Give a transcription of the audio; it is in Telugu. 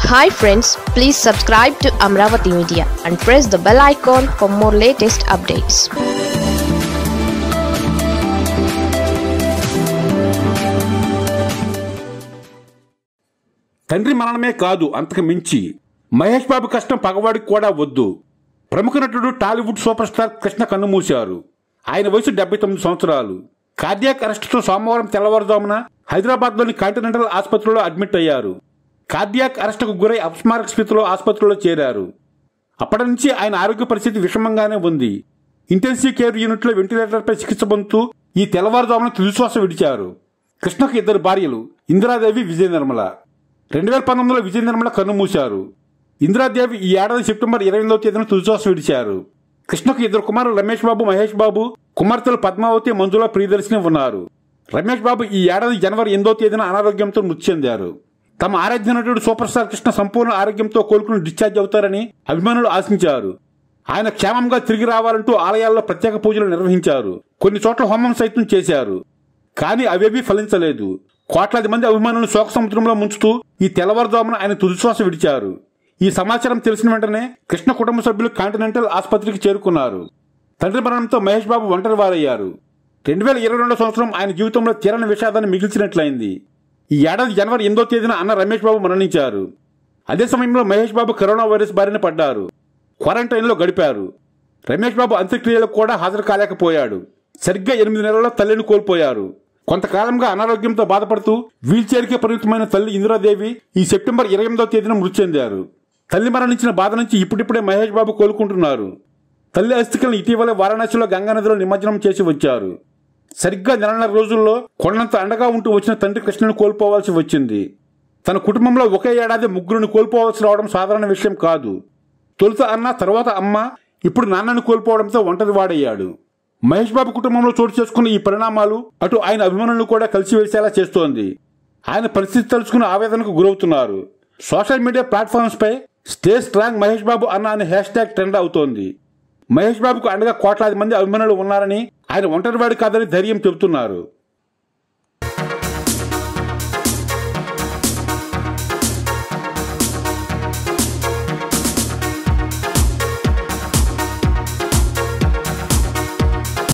hi friends please subscribe to Amaravati media and press the bell icon for more latest updates తండ్రి మరణమే కాదు అంతకు మించి మహేష్ బాబు కష్టం పగవాడికి కూడా వద్దు ప్రముఖ నటుడు టాలీవుడ్ సూపర్ స్టార్ కృష్ణ కన్నుమూశారు ఆయన వయసు డెబ్బై తొమ్మిది సంవత్సరాలు కార్డియాక్ అరెస్టుతో సోమవారం తెల్లవారుజామున హైదరాబాద్లోని కాంటినెంటల్ ఆసుపత్రిలో అడ్మిట్ అయ్యారు కార్డియాక్ అరెస్టుకు గురై అపస్మారక స్థితిలో ఆసుపత్రిలో చేరారు అప్పటి నుంచి ఆయన ఆరోగ్య పరిస్థితి విషమంగానే ఉంది ఇంటెన్సివ్ కేర్ యూనిట్లో వెంటిలేటర్పై చికిత్స పొందుతూ ఈ తెల్లవారుజామున తుదిశ్వాస విడిచారు కృష్ణకు ఇద్దరు భార్యలు ఇందిరాదేవి విజయ నిర్మల రెండు వేల పంతొమ్మిదిలో విజయ నిర్మల కన్నుమూశారు ఇందిరాదేవి ఈ ఏడాది సెప్టెంబర్ ఇరవై ఎనిమిదవ తేదీన తుదిశ్వాస విడిచారు కృష్ణకు ఇద్దరు కుమారులు రమేష్ బాబు మహేష్ బాబు కుమార్తెలు పద్మావతి మంజుల ప్రియదర్శిని ఉన్నారు రమేష్ బాబు ఈ ఏడాది జనవరి ఎనిమిదవ తేదీన అనారోగ్యంతో మృతి చెందారు తమ ఆరాధ్య నటుడు సూపర్ స్టార్ కృష్ణ సంపూర్ణ ఆరోగ్యంతో కోలుకుని డిశ్చార్జ్ అవుతారని అభిమానులు ఆశించారు ఆయన క్షేమంగా తిరిగి రావాలంటూ ఆలయాల్లో ప్రత్యేక పూజలు నిర్వహించారు కొన్ని చోట్ల హోమం సైతం చేశారు కానీ అవేవీ ఫలించలేదు కోట్లాది మంది అభిమానులు శోక సముద్రంలో ముంచుతూ ఈ తెల్లవారుజామున ఆయన తుదిశ్వాస విడిచారు ఈ సమాచారం తెలిసిన వెంటనే కృష్ణ కుటుంబ సభ్యులు కాంటినెంటల్ ఆసుపత్రికి చేరుకున్నారు తండ్రి మరణంతో మహేష్ బాబు ఒంటరి వారయ్యారు రెండు వేల ఇరవై రెండో సంవత్సరం ఆయన జీవితంలో తీరని విషాదాన్ని మిగిల్చినట్లయింది ఈ ఏడాది జనవరి ఎనిమిదో తేదీన అన్న రమేష్ బాబు మరణించారు అదే సమయంలో మహేష్ బాబు కరోనా వైరస్ బారిన పడ్డారు క్వారంటైన్లో గడిపారు రమేష్ బాబు అంత్యక్రియలకు కూడా హాజరు కాలేకపోయాడు సరిగ్గా ఎనిమిది నెలల్లో తల్లిని కోల్పోయారు కొంతకాలంగా అనారోగ్యంతో బాధపడుతూ వీల్చైర్కే పరిమితమైన తల్లి ఇందిరాదేవి ఈ సెప్టెంబర్ ఇరవై ఎనిమిదవ తేదీన మృతి చెందారు తల్లి మరణించిన బాధ నుంచి ఇప్పుడిప్పుడే మహేష్ బాబు కోలుకుంటున్నారు తల్లి అస్థికలను ఇటీవల వారణాసిలో గంగానదిలో నిమజ్జనం చేసి వచ్చారు సరిగ్గా నెలన్నర రోజుల్లో కొండంత అండగా ఉంటూ వచ్చిన తండ్రి కృష్ణను కోల్పోవాల్సి వచ్చింది తన కుటుంబంలో ఒకే ఏడాది ముగ్గురిని కోల్పోవాల్సి రావడం సాధారణ విషయం కాదు తొలుత అన్న తర్వాత అమ్మ ఇప్పుడు నాన్నను కోల్పోవడంతో ఒంటరి వాడయ్యాడు మహేష్ బాబు కుటుంబంలో చోటు చేసుకున్న ఈ పరిణామాలు అటు ఆయన అభిమానులను కూడా కలిసివేసేలా చేస్తోంది ఆయన పరిస్థితి తలుచుకుని ఆవేదనకు గురవుతున్నారు సోషల్ మీడియా ప్లాట్ఫామ్స్ పై స్టే స్ట్రాంగ్ మహేష్ బాబు అన్న అనే హ్యాష్ ట్యాగ్ ట్రెండ్ అవుతోంది మహేష్ బాబుకు అండగా కోట్లాది మంది అభిమానులు ఉన్నారని ఆయన ఒంటరివాడి కాదని ధైర్యం చెబుతున్నారు